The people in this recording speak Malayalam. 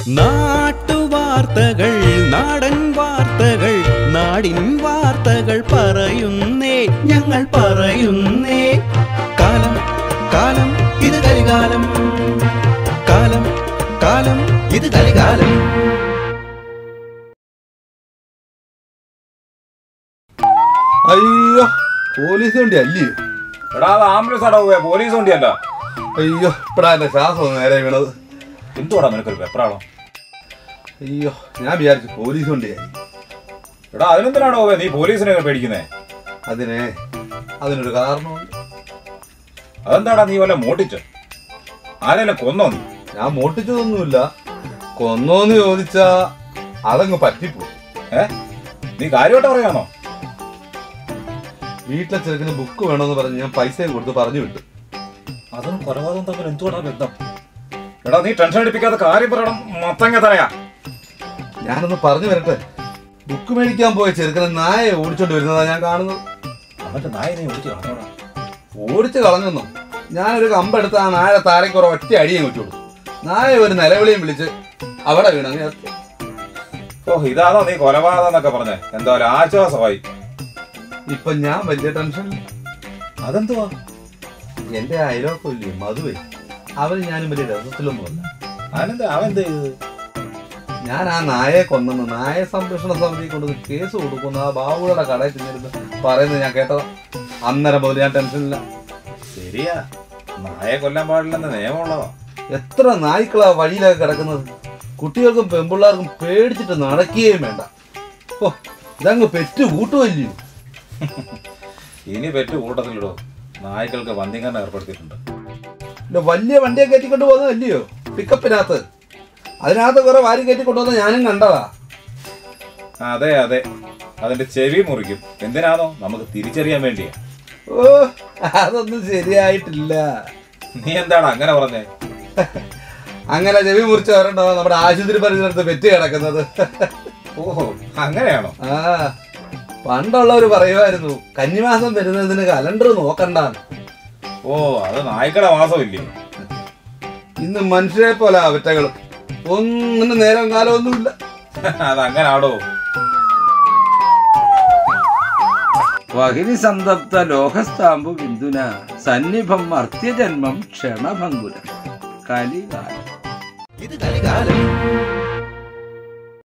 നാട്ടുവാർത്തകൾ നാടൻ വാർത്തകൾ നാടിൻ വാർത്തകൾ പറയുന്നേ ഞങ്ങൾ പറയുന്നേ കാലം കാലം ഇത് കലികാലം കാലം കാലം ഇത് കലികാലം അയ്യോ പോലീസ് വണ്ടി അല്ലേ എടാ അത് ആംബുലൻസ് ആടാ പോയ പോലീസ് വണ്ടിയല്ല അയ്യോ ഇപ്പഴാ എന്റെ ശ്വാസം ഒന്ന് നേരെ വീണത് എന്തുവാടാ നിനക്കൊരു വെപ്രാളോ അയ്യോ ഞാൻ വിചാരിച്ചു പോലീസ് വണ്ടിയായി എടാ അതിനെന്തിനാണോ പോവേ നീ പോലീസിനെ പേടിക്കുന്നേ അതിനെ അതിനൊരു കാരണമുണ്ട് അതെന്താടാ നീ വല്ല മോട്ടിച്ച് ആരെല്ലാം കൊന്നോ നീ ഞാൻ മോട്ടിച്ചതൊന്നുമില്ല കൊന്നോന്ന് ചോദിച്ചാ അതങ്ങ് പറ്റിപ്പോയി ഏ നീ കാര്യമായിട്ട് പറയാണോ വീട്ടിലെ ചെറുക്കിന് ബുക്ക് വേണമെന്ന് പറഞ്ഞ് ഞാൻ പൈസയും കൊടുത്ത് പറഞ്ഞു വിട്ടു അതും കൊലപാതകം തമ്മിൽ എന്തുവാടാ ബന്ധം എടാ നീ ടെൻഷൻ അടിപ്പിക്കാത്ത കാര്യം പറയണം മത്തങ്ങ തറയാ ഞാനൊന്ന് പറഞ്ഞു വരട്ടെ ബുക്ക് മേടിക്കാൻ പോയ ചെറുക്കനെ നായ ഓടിച്ചോണ്ട് വരുന്നതാ ഞാൻ കാണുന്നത് അവന്റെ നായ നീ ഓടിച്ചു കളഞ്ഞോടാ ഓടിച്ച് കളഞ്ഞെന്നു ഞാനൊരു കമ്പെടുത്ത് ആ നായ താരക്കുറ ഒറ്റ അടിയും വെച്ചു കൊടുത്തു നായ ഒരു നിലവിളിയും വിളിച്ച് അവിടെ വീണങ്ങ് ചത്തു. ഓ ഇതാണോ നീ കൊലപാതകം എന്നൊക്കെ പറഞ്ഞേ എന്തായാലും ആശ്വാസമായി ഇപ്പൊ ഞാൻ വലിയ ടെൻഷനില്ല അതെന്തുവാ എന്റെ അയലോക്കില്ലേ മധുവേ അവന് ഞാനും വലിയ രസത്തിലൊന്നുമല്ല അവനെന്താ അവൻ എന്ത് ചെയ്തത് ഞാൻ ആ നായയെ കൊന്നെന്ന് നായ സംരക്ഷണ സമിതി കൊണ്ട് കേസ് കൊടുക്കുന്ന ആ ബാബുയുടെ കടയിൽ ചെന്നിരുന്ന് പറയുന്നത് ഞാൻ കേട്ടതാ അന്നേരം മുതൽ ഞാൻ ടെൻഷനില്ല ശരിയാ നായെ കൊല്ലാൻ പാടില്ലെന്ന് നിയമമുള്ളതാ എത്ര നായ്ക്കളാ വഴിയിലൊക്കെ കിടക്കുന്നത് കുട്ടികൾക്കും പെമ്പിള്ളാർക്കും പേടിച്ചിട്ട് നടക്കുകയും വേണ്ട ഓ ഇതങ്ങ് പെറ്റ് കൂട്ടുമല്ലയോ ഇനി പെറ്റു കൂട്ടത്തിലിടോ നായ്ക്കൾക്ക് വന്ധ്യംകരണം ഏർപ്പെടുത്തിയിട്ടുണ്ട് ഇല്ല വലിയ വണ്ടിയെ കയറ്റിക്കൊണ്ട് പോകുന്നതല്ലയോ പിക്കപ്പിനകത്ത് അതിനകത്ത് കുറെ വാരി കയറ്റിക്കൊണ്ട് പോകുന്ന ഞാനും കണ്ടതാ അതെ അതെ അതിന്റെ ചെവി മുറിക്കും എന്തിനാണോ നമുക്ക് തിരിച്ചറിയാൻ വേണ്ടിയാ ഓ അതൊന്നും ശരിയായിട്ടില്ല നീ എന്താണ് അങ്ങനെ പറഞ്ഞേ അങ്ങനെ ചെവി മുറിച്ച് വരണ്ടോ നമ്മുടെ ആശുപത്രി പരിസരത്ത് പെറ്റ് കിടക്കുന്നത് ഓഹോ അങ്ങനെയാണോ ആ പണ്ടുള്ളവർ പറയുമായിരുന്നു കന്നിമാസം വരുന്നതിന് കലണ്ടർ നോക്കണ്ടാന്ന് ഓ അത് നായ്ക്കടെ മാസമില്ലേ ഇന്ന് മനുഷ്യരെ പോലെ അവറ്റകൾ ഒന്നിനും നേരം കാലമൊന്നുമില്ല അത് അങ്ങനാടോ വഹിനി സന്തപ്ത ലോകസ്താംബു ബിന്ദുന സന്നിഭം അർത്യജന്മം ക്ഷണഭങ്കുരം കലികാലം ഇത് കലികാലം